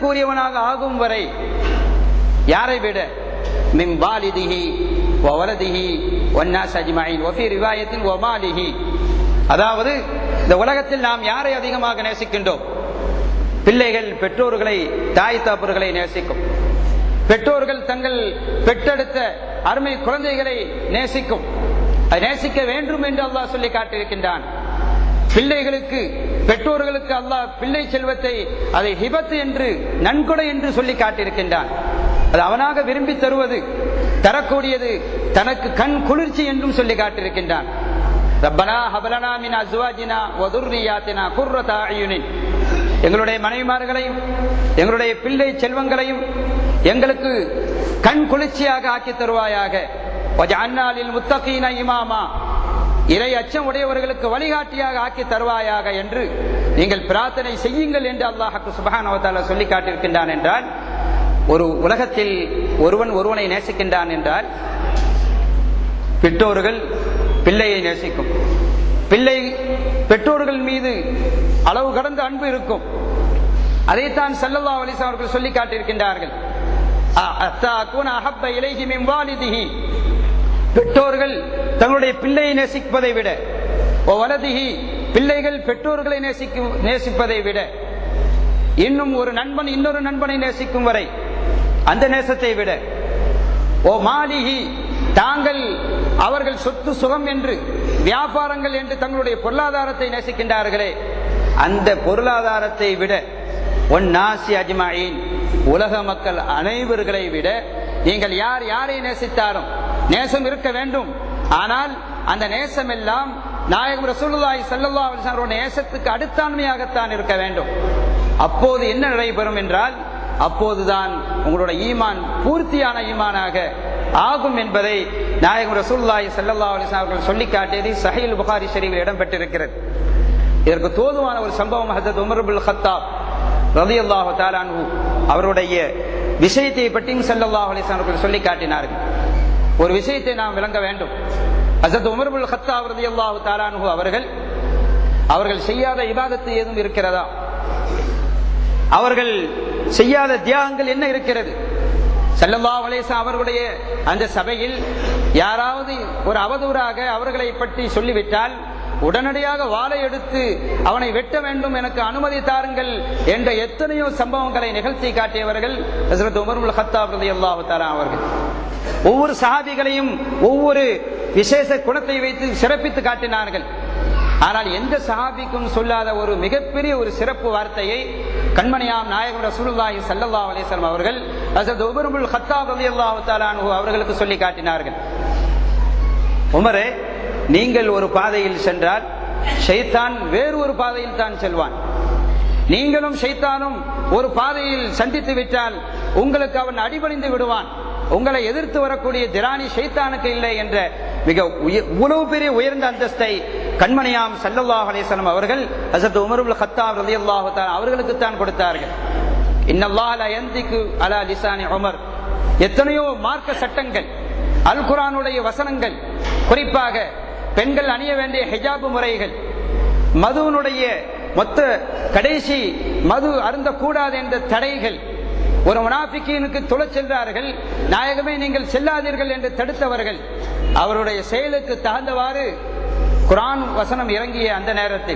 நேசிக்கக்கூடியவனாக ஆகும் வரை யாரை விட மின் வாலிதிஹி வலதிஹி ஒன்னாஸ் அஜ்மாயின் ஒஃபி ரிவாயத்தில் ஒமாலிஹி அதாவது இந்த உலகத்தில் நாம் யாரை அதிகமாக நேசிக்கின்றோம் பிள்ளைகள் பெற்றோர்களை தாய் தாப்பர்களை நேசிக்கும் பெற்றோர்கள் தங்கள் பெற்றெடுத்த அருமை குழந்தைகளை நேசிக்கும் அதை நேசிக்க வேண்டும் என்று அல்லாஹ் சொல்லி காட்டியிருக்கின்றான் பிள்ளைகளுக்கு பெற்றோர்களுக்கு அல்லாஹ் பிள்ளை செல்வத்தை அதை ஹிபத்து என்று நன்கொடை என்று சொல்லி காட்டியிருக்கின்றான் அது அவனாக விரும்பி தருவது தரக்கூடியது தனக்கு கண் குளிர்ச்சி என்றும் சொல்லி காட்டியிருக்கின்றான் ரப்பனா ஹபலனா மின் அஸ்வாஜினா வதுர்ரியாத்தினா குர்ரதா அயுனின் எங்களுடைய மனைவிமார்களையும் எங்களுடைய பிள்ளை செல்வங்களையும் எங்களுக்கு கண் குளிர்ச்சியாக ஆக்கி தருவாயாக அந்நாளில் முத்தகீன இமாமா இறை அச்சம் உடையவர்களுக்கு வழிகாட்டியாக ஆக்கி தருவாயாக என்று நீங்கள் பிரார்த்தனை செய்யுங்கள் என்று அல்லாஹாக்கு சுபஹானவத்தால சொல்லி காட்டியிருக்கின்றான் என்றால் ஒரு உலகத்தில் ஒருவன் ஒருவனை நேசிக்கின்றான் என்றால் பெற்றோர்கள் பிள்ளையை நேசிக்கும் பிள்ளை பெற்றோர்கள் மீது அளவு கடந்த அன்பு இருக்கும் அதைத்தான் சல்லல்லா அலிசா அவர்கள் சொல்லி காட்டியிருக்கின்றார்கள் பெற்றோர்கள் தங்களுடைய பிள்ளையை நேசிப்பதை விட ஓ வலதிகி பிள்ளைகள் பெற்றோர்களை நேசிக்கும் நேசிப்பதை விட இன்னும் ஒரு நண்பன் இன்னொரு நண்பனை நேசிக்கும் வரை அந்த நேசத்தை விட ஓ மாலிகி தாங்கள் அவர்கள் சொத்து சுகம் என்று வியாபாரங்கள் என்று தங்களுடைய பொருளாதாரத்தை நேசிக்கின்றார்களே அந்த பொருளாதாரத்தை விட ஒன் நாசி அஜ்மாயின் உலக மக்கள் அனைவர்களை விட நீங்கள் யார் யாரை நேசித்தாலும் நேசம் இருக்க வேண்டும் ஆனால் அந்த நேசம் எல்லாம் நாயகம் ரசூலுல்லாஹி ஸல்லல்லாஹு அலைஹி வஸல்லம் நேசத்துக்கு அடுத்தாண்மையாகத்தான் இருக்க வேண்டும் அப்போது என்ன நடைபெறும் என்றால் அப்போதுதான் உங்களோட ஈமான் பூர்த்தியான ஈமானாக ஆகும் என்பதை நாயகம் ரசூல்லாய் சல்லா அலிஸ்லாம் அவர்கள் சொல்லி காட்டியது சஹீல் புகாரி ஷெரீவில் இடம்பெற்றிருக்கிறது இதற்கு தோதுவான ஒரு சம்பவம் ஹசத் உமர்புல் ஹத்தாப் ரதி அல்லாஹு தாலானு அவருடைய விஷயத்தை பற்றியும் சல்லல்லாஹ் அலிஸ்லாம் அவர்கள் சொல்லி காட்டினார்கள் ஒரு விஷயத்தை நாம் விளங்க வேண்டும் ஹசத் உமர்புல் ஹத்தாப் ரதி அல்லாஹு தாலானு அவர்கள் அவர்கள் செய்யாத இபாதத்து ஏதும் இருக்கிறதா அவர்கள் செய்யாத தியாகங்கள் என்ன இருக்கிறது செல்லல்லா வலேசா அவர்களுடைய அந்த சபையில் யாராவது ஒரு அவதூறாக அவர்களை பற்றி சொல்லிவிட்டால் உடனடியாக வாழை எடுத்து அவனை வெட்ட வேண்டும் எனக்கு அனுமதி தாருங்கள் என்ற எத்தனையோ சம்பவங்களை நிகழ்த்தி காட்டியவர்கள் ஹசரத் உமர்முல் ஹத்தாப் ரலியல்லாஹு தஆலா அவர்கள் ஒவ்வொரு சஹாபிகளையும் ஒவ்வொரு விசேஷ குணத்தை வைத்து சிறப்பித்து காட்டினார்கள் ஆனால் எந்த சஹாபிக்கும் சொல்லாத ஒரு மிகப்பெரிய ஒரு சிறப்பு வார்த்தையை கண்மணியாம் நாயகம் ரசூலுல்லாஹி ஸல்லல்லாஹு அலைஹி வஸல்லம் அவர்கள் ஹஸரத் உமர் இப்னு கத்தாப் ரலியல்லாஹு தஆலா அன்ஹு அவர்களுக்கு சொல்லி காட்டினார்கள் உமரே நீங்கள் ஒரு பாதையில் சென்றால் ஷைத்தான் வேறு ஒரு பாதையில் தான் செல்வான் நீங்களும் ஷைத்தானும் ஒரு பாதையில் சந்தித்து விட்டால் உங்களுக்கு அவன் அடிபணிந்து விடுவான் உங்களை எதிர்த்து வரக்கூடிய திராணி ஷைத்தானுக்கு இல்லை என்ற மிக உயவு பெரிய உயர்ந்த அந்தஸ்தை கண்மணியாம் சல்லல்லாஹ் அலிஸ்லாம் அவர்கள் ஹசரத் உமருல் ஹத்தாப் ரலியல்லாஹு தஆலா அவர்களுக்கு தான் கொடுத்தார்கள் இன்னல்லாஹ் லா யந்திகு அலா லிசானி உமர் எத்தனையோ மார்க்க சட்டங்கள் அல் குரானுடைய வசனங்கள் குறிப்பாக பெண்கள் அணிய வேண்டிய ஹிஜாபு முறைகள் மதுவனுடைய மொத்த கடைசி மது அருந்தக்கூடாது என்ற தடைகள் ஒரு முனாபிக்கீனுக்கு துளச் சென்றார்கள் நாயகமே நீங்கள் செல்லாதீர்கள் என்று தடுத்தவர்கள் அவருடைய செயலுக்கு தகுந்தவாறு குரான் வசனம் இறங்கிய அந்த நேரத்தில்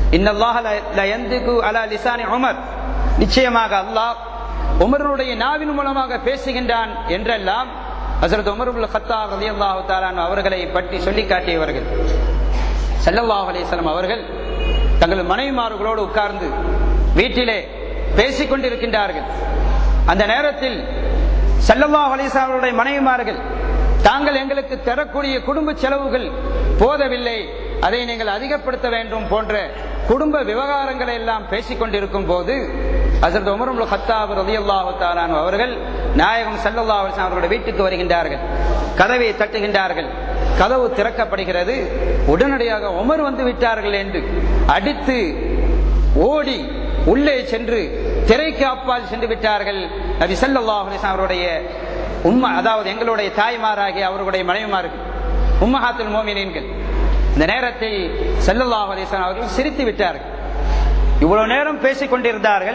அலா லிசானி உமர் நிச்சயமாக அல்லாஹ் உமருடைய நாவின் மூலமாக பேசுகின்றான் என்றெல்லாம் ஹசரத் உமருல் ஹத்தா ரதி அல்லாஹு தாலான் அவர்களை பற்றி சொல்லி காட்டியவர்கள் சல்லல்லாஹ் அலிஸ்லாம் அவர்கள் தங்கள் மனைவிமார்களோடு உட்கார்ந்து வீட்டிலே பேசிக் கொண்டிருக்கின்றார்கள் அந்த நேரத்தில் சல்லல்லாஹ் அலிஸ்லாமுடைய மனைவிமார்கள் தாங்கள் எங்களுக்கு தரக்கூடிய குடும்ப செலவுகள் போதவில்லை அதை நீங்கள் அதிகப்படுத்த வேண்டும் போன்ற குடும்ப விவகாரங்களை எல்லாம் பேசிக் கொண்டிருக்கும் போது அசரத் உமரும் ஹத்தாப் ரலியல்லாஹு தாலான் அவர்கள் நாயகம் சல்லல்லாஹு அலைஹி அவர்களுடைய வீட்டுக்கு வருகின்றார்கள் கதவை தட்டுகின்றார்கள் கதவு திறக்கப்படுகிறது உடனடியாக உமர் வந்து விட்டார்கள் என்று அடித்து ஓடி உள்ளே சென்று திரைக்கு அப்பால் சென்று விட்டார்கள் நபி சல்லாஹ் அலிஸ்லாம் அவருடைய உண்மை அதாவது எங்களுடைய தாய்மாராகிய அவர்களுடைய மனைவிமார்கள் உம்மஹாத்துல் மோமினீன்கள் இந்த நேரத்தில் செல்லல்லாஹ் அலிஸ்லாம் அவர்கள் சிரித்து விட்டார்கள் இவ்வளவு நேரம் பேசிக் கொண்டிருந்தார்கள்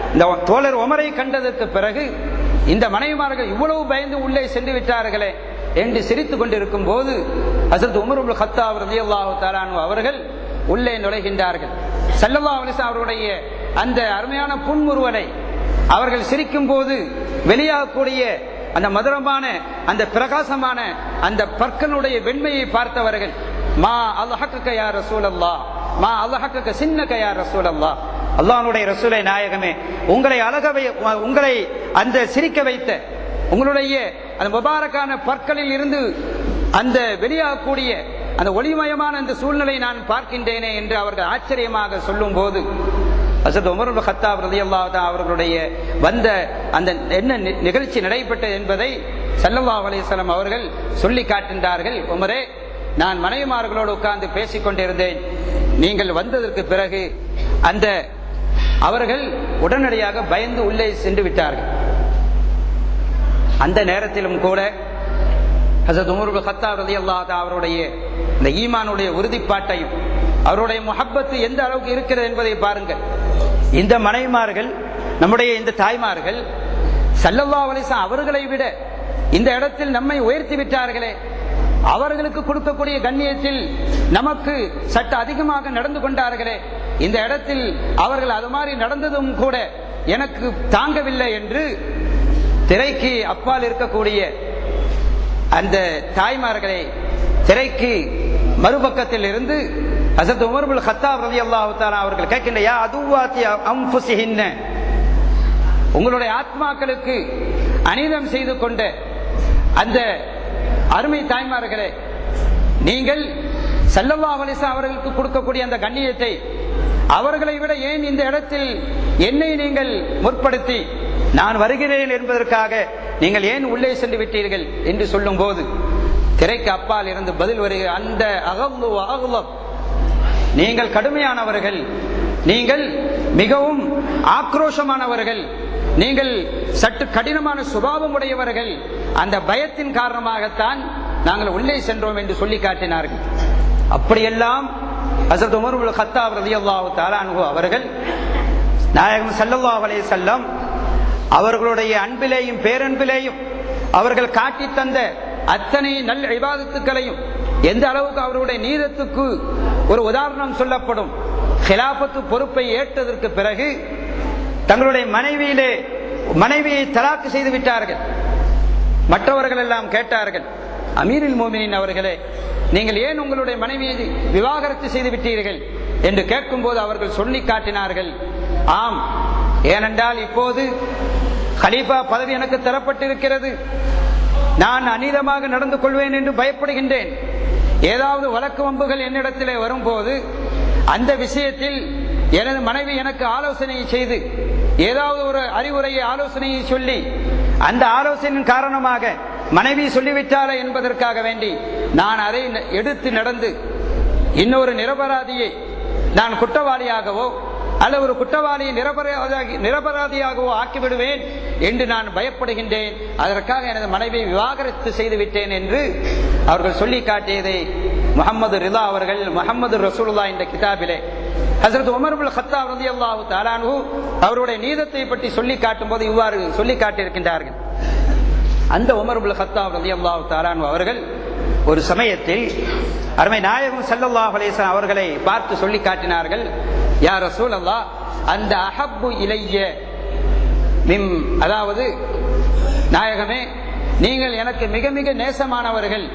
இந்த தோழர் உமரை கண்டதற்கு பிறகு இந்த மனைவிமார்கள் இவ்வளவு பயந்து உள்ளே சென்று விட்டார்களே என்று சிரித்துக் கொண்டிருக்கும் போது ஹசரத் உமர் ஹத்தாப் ரலியல்லாஹு தஆலா அவர்கள் உள்ளே நுழைகின்றார்கள் ஸல்லல்லாஹு அலைஹி வஸல்லம் அவருடைய அந்த அருமையான புன்முறுவலை அவர்கள் சிரிக்கும் போது வெளியாகக்கூடிய அந்த மதுரமான அந்த பிரகாசமான அந்த பற்களுடைய வெண்மையை பார்த்தவர்கள் மா அல்லாஹக்க யா ரசூலல்லா மா அல்லாஹக்க சின்னக யா ரசூலல்லா அல்லாஹ்வுடைய ரசூலை நாயகமே உங்களை அழக வை- உங்களை அந்த சிரிக்க வைத்த உங்களுடைய அந்த முபாரக்கான பற்களில் இருந்து அந்த வெளியாகக்கூடிய அந்த ஒளிமயமான அந்த சூழ்நிலை நான் பார்க்கின்றேனே என்று அவர்கள் ஆச்சரியமாக சொல்லும் போது அசத் உமர் ஹத்தாப் ரலியல்லாஹு தஆலா அவர்களுடைய வந்த அந்த என்ன நி- நிகழ்ச்சி நடைபெற்றது என்பதை ஸல்லல்லாஹு அலைஹி வஸல்லம் அவர்கள் சொல்லி காட்டுகின்றார்கள் உமரே நான் மனைவிமார்களோடு உட்கார்ந்து பேசிக் கொண்டிருந்தேன் நீங்கள் வந்ததற்கு பிறகு அந்த அவர்கள் உடனடியாக பயந்து உள்ளே சென்று விட்டார்கள் அந்த நேரத்திலும் கூட ஹசரத் உமர் கத்தாப் ரதி அவருடைய இந்த ஈமானுடைய உறுதிப்பாட்டையும் அவருடைய முஹப்பத்து எந்த அளவுக்கு இருக்கிறது என்பதை பாருங்கள் இந்த மனைவிமார்கள் நம்முடைய இந்த தாய்மார்கள் சல்லல்லா அலிசா அவர்களை விட இந்த இடத்தில் நம்மை உயர்த்தி விட்டார்களே அவர்களுக்கு கொடுக்கக்கூடிய கண்ணியத்தில் நமக்கு சற்று அதிகமாக நடந்து கொண்டார்களே இந்த இடத்தில் அவர்கள் அது மாதிரி நடந்ததும் கூட எனக்கு தாங்கவில்லை என்று திரைக்கு அப்பால் இருக்கக்கூடிய அந்த தாய்மார்களை திரைக்கு மறுபக்கத்தில் இருந்து அசத் உமர்புல் ஹத்தாப் ரதி அல்லாஹு அவர்கள் கேட்கின்ற யா அதுவாத்தி அம்புசிஹின்ன உங்களுடைய ஆத்மாக்களுக்கு அநீதம் செய்து கொண்ட அந்த அருமை தாய்மார்களே நீங்கள் சல்லல்லா அலிசா அவர்களுக்கு கொடுக்கக்கூடிய அந்த கண்ணியத்தை அவர்களை விட ஏன் இந்த இடத்தில் என்னை நீங்கள் முற்படுத்தி நான் வருகிறேன் என்பதற்காக நீங்கள் ஏன் உள்ளே சென்று விட்டீர்கள் என்று சொல்லும் போது திரைக்கு அப்பால் இருந்து பதில் வருகிற அந்த அகந்து அகலம் நீங்கள் கடுமையானவர்கள் நீங்கள் மிகவும் ஆக்ரோஷமானவர்கள் நீங்கள் சற்று கடினமான சுபாவம் உடையவர்கள் அந்த பயத்தின் காரணமாகத்தான் நாங்கள் உள்ளே சென்றோம் என்று சொல்லி காட்டினார்கள் அப்படியெல்லாம் ஹசரத் உமர் உல் கத்தாப் ரலியல்லாஹு தஆலா அன்ஹு அவர்கள் நாயகம் ஸல்லல்லாஹு அலைஹி வஸல்லம் அவர்களுடைய அன்பிலேயும் பேரன்பிலேயும் அவர்கள் காட்டி தந்த அத்தனை நல் இபாதத்துக்களையும் எந்த அளவுக்கு அவருடைய நீதத்துக்கு ஒரு உதாரணம் சொல்லப்படும் ஹிலாபத்து பொறுப்பை ஏற்றதற்கு பிறகு தங்களுடைய மனைவியிலே மனைவியை தலாக்கு செய்து விட்டார்கள் மற்றவர்கள் எல்லாம் கேட்டார்கள் அமீரில் மோமினின் அவர்களே நீங்கள் ஏன் உங்களுடைய மனைவியை விவாகரத்து செய்து விட்டீர்கள் என்று கேட்கும்போது அவர்கள் சொல்லி காட்டினார்கள் ஆம் ஏனென்றால் இப்போது கலீஃபா பதவி எனக்கு தரப்பட்டிருக்கிறது நான் அநீதமாக நடந்து கொள்வேன் என்று பயப்படுகின்றேன் ஏதாவது வழக்கு வம்புகள் என்னிடத்திலே வரும்போது அந்த விஷயத்தில் எனது மனைவி எனக்கு ஆலோசனை செய்து ஏதாவது ஒரு அறிவுரையை ஆலோசனையை சொல்லி அந்த ஆலோசனையின் காரணமாக மனைவி சொல்லிவிட்டாரே என்பதற்காக வேண்டி நான் அதை எடுத்து நடந்து இன்னொரு நிரபராதியை நான் குற்றவாளியாகவோ அல்ல ஒரு குற்றவாளியை நிரபராதி நிரபராதியாகவோ ஆக்கிவிடுவேன் என்று நான் பயப்படுகின்றேன் அதற்காக எனது மனைவியை விவாகரத்து செய்து விட்டேன் என்று அவர்கள் சொல்லி காட்டியதை முகமது ரிலா அவர்கள் முகமது ரசூலுல்லா என்ற கிதாபிலே ஹசரத் உமர்புல் ஹத்தா ரதி அல்லாஹு தாலானு அவருடைய நீதத்தை பற்றி சொல்லி காட்டும் போது இவ்வாறு சொல்லி காட்டியிருக்கின்றார்கள் அந்த உமர்புல் ஹத்தாப் ரதி அல்லாஹு தாலானு அவர்கள் ஒரு சமயத்தில் அருமை நாயகம் சல்லல்லாஹ் அலேசன் அவர்களை பார்த்து சொல்லி காட்டினார்கள் யார் ரசூல் அல்லா அந்த அஹப்பு இலைய மிம் அதாவது நாயகமே நீங்கள் எனக்கு மிக மிக நேசமானவர்கள்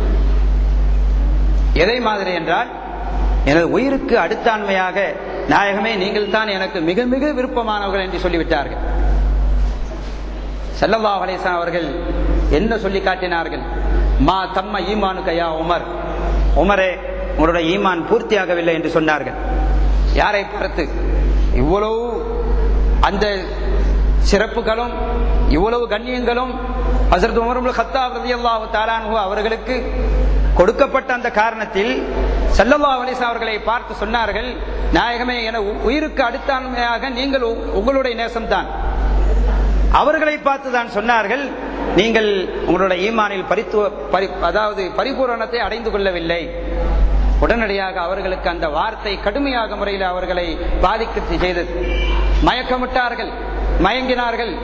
எதை மாதிரி என்றால் எனது உயிருக்கு அடுத்தாண்மையாக நாயகமே நீங்கள் தான் எனக்கு மிக மிக விருப்பமானவர்கள் என்று சொல்லிவிட்டார்கள் செல்லல்லா அலேசன் அவர்கள் என்ன சொல்லி காட்டினார்கள் மா தம்ம ஈமானு கையா உமர் உமரே உங்களுடைய ஈமான் பூர்த்தியாகவில்லை என்று சொன்னார்கள் யாரை பார்த்து இவ்வளவு அந்த சிறப்புகளும் இவ்வளவு கண்ணியங்களும் ஹசரத் உமர் ஹத்தாப் ரலியல்லாஹு தாலானு அவர்களுக்கு கொடுக்கப்பட்ட அந்த காரணத்தில் சல்லல்லா அலிசா அவர்களை பார்த்து சொன்னார்கள் நாயகமே என உயிருக்கு அடுத்தாண்மையாக நீங்கள் உங்களுடைய நேசம்தான் அவர்களை பார்த்து தான் சொன்னார்கள் நீங்கள் உங்களுடைய ஈமானில் பரித்துவ பரி அதாவது பரிபூரணத்தை அடைந்து கொள்ளவில்லை உடனடியாக அவர்களுக்கு அந்த வார்த்தை கடுமையாக முறையில் அவர்களை பாதிக்க செய்தது மயக்கமிட்டார்கள் மயங்கினார்கள்